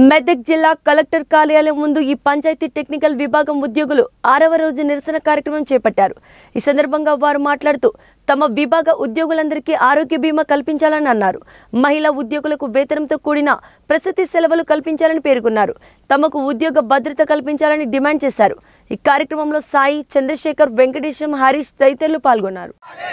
మెదక్ జిల్లా కలెక్టర్ కార్యాలయం ముందు ఈ పంచాయతీ టెక్నికల్ విభాగం ఉద్యోగులు ఆరవ రోజు నిరసన కార్యక్రమం చేపట్టారు ఈ సందర్భంగా వారు మాట్లాడుతూ తమ విభాగ ఉద్యోగులందరికీ ఆరోగ్య బీమా కల్పించాలని అన్నారు మహిళా ఉద్యోగులకు వేతనంతో కూడిన ప్రసూతి సెలవులు కల్పించాలని పేర్కొన్నారు తమకు ఉద్యోగ భద్రత కల్పించాలని డిమాండ్ చేశారు ఈ కార్యక్రమంలో సాయి చంద్రశేఖర్ వెంకటేశం హరీష్ తదితరులు పాల్గొన్నారు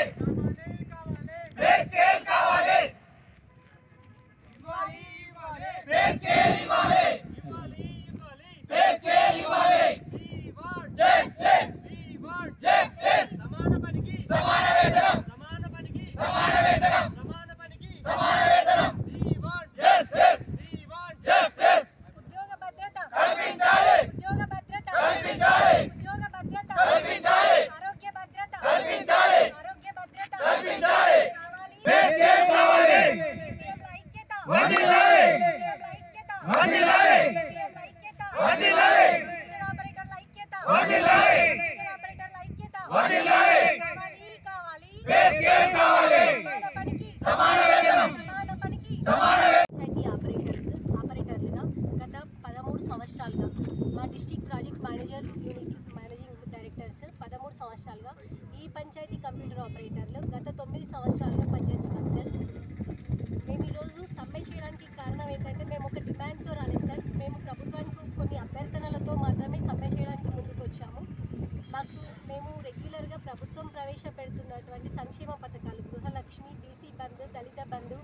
సమాన పనికి సమాన వేతనం సమాన పనికి సమాన వేతనం సమాన పనికి సమాన వేతనం we want justice we want justice ఉద్యోగ భద్రత కల్పించాలి ఉద్యోగ భద్రత కల్పించాలి ఉద్యోగ భద్రత కల్పించాలి ఆరోగ్య భద్రత కల్పించాలి ఆరోగ్య భద్రత కల్పించాలి కావాలి పే స్కేల్ కావాలి DPM ల ఐక్యత వర్ధిల్లాలి. DPM ల ఐక్యత వర్ధిల్లాలి. DPM ల ఐక్యత వర్ధిల్లాలి. కంప్యూటర్ ఆపరేటర్ల ఐక్యత వర్ధిల్లాలి. కంప్యూటర్ ఆపరేటర్ల ఐక్యత వర్ధిల్లాలి. కావాలి కావాలి పే స్కేల్ కావాలి సమాన పనికి సమాన వేతనం సమాన పనికి సమాన పంచాయతీ ఆపరేటర్లు ఆపరేటర్లుగా గత పదమూడు సంవత్సరాలుగా మా district project manager unit managing directors పదమూడు సంవత్సరాలుగా ఈ పంచాయతీ కంప్యూటర్ ఆపరేటర్లు గత తొమ్మిది సంవత్సరాలుగా పనిచేస్తున్నాం సార్ మేము ఈరోజు సమ్మె చేయడానికి కారణం ఏంటంటే మేము ఒక డిమాండ్తో రాలేదు సార్ మేము ప్రభుత్వానికి కొన్ని అభ్యర్థనలతో మాత్రమే సమ్మె చేయడానికి ముందుకు వచ్చాము మాకు మేము రెగ్యులర్గా ప్రభుత్వం ప్రవేశపెడుతున్నటువంటి సంక్షేమ పథకాలు గృహలక్ష్మి బీసీ బంధు దళిత బంధు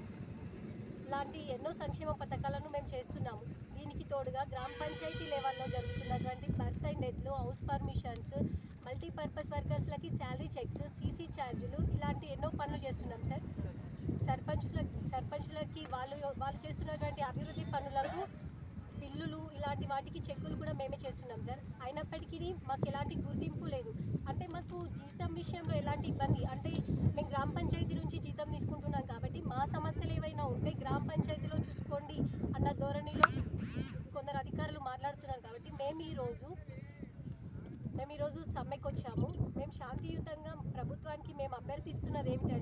లాంటి ఎన్నో సంక్షేమ పథకాలను మేము చేస్తున్నాము దీనికి తోడుగా గ్రామ పంచాయతీ లెవెల్లో జరుగుతున్నటువంటి బర్త్ అండ్ డెత్లు హౌస్ పర్మిషన్స్ మల్టీపర్పస్ వర్కర్స్లకి శాలరీ చెక్స్ సీసీ ఛార్జీలు ఇలాంటి ఎన్నో పనులు చేస్తున్నాం సార్ సర్పంచులకి సర్పంచులకి వాళ్ళు వాళ్ళు చేస్తున్నటువంటి అభివృద్ధి పనులకు బిల్లులు ఇలాంటి వాటికి చెక్కులు కూడా మేమే చేస్తున్నాం సార్ అయినప్పటికీ మాకు ఎలాంటి గుర్తింపు లేదు అంటే మాకు జీతం విషయంలో ఎలాంటి ఇబ్బంది అంటే మేము గ్రామ పంచాయతీ నుంచి జీతం తీసుకుంటున్నాం కాబట్టి మా సమస్యలు ఏవైనా ఉంటే గ్రామ పంచాయతీలో చూసుకోండి అన్న ధోరణిలో కొందరు అధికారులు మాట్లాడుతున్నారు కాబట్టి మేము ఈరోజు మేము ఈరోజు సమ్మెకు వచ్చాము మేము శాంతియుతంగా ప్రభుత్వానికి మేము అభ్యర్థిస్తున్నది ఏమిటంటే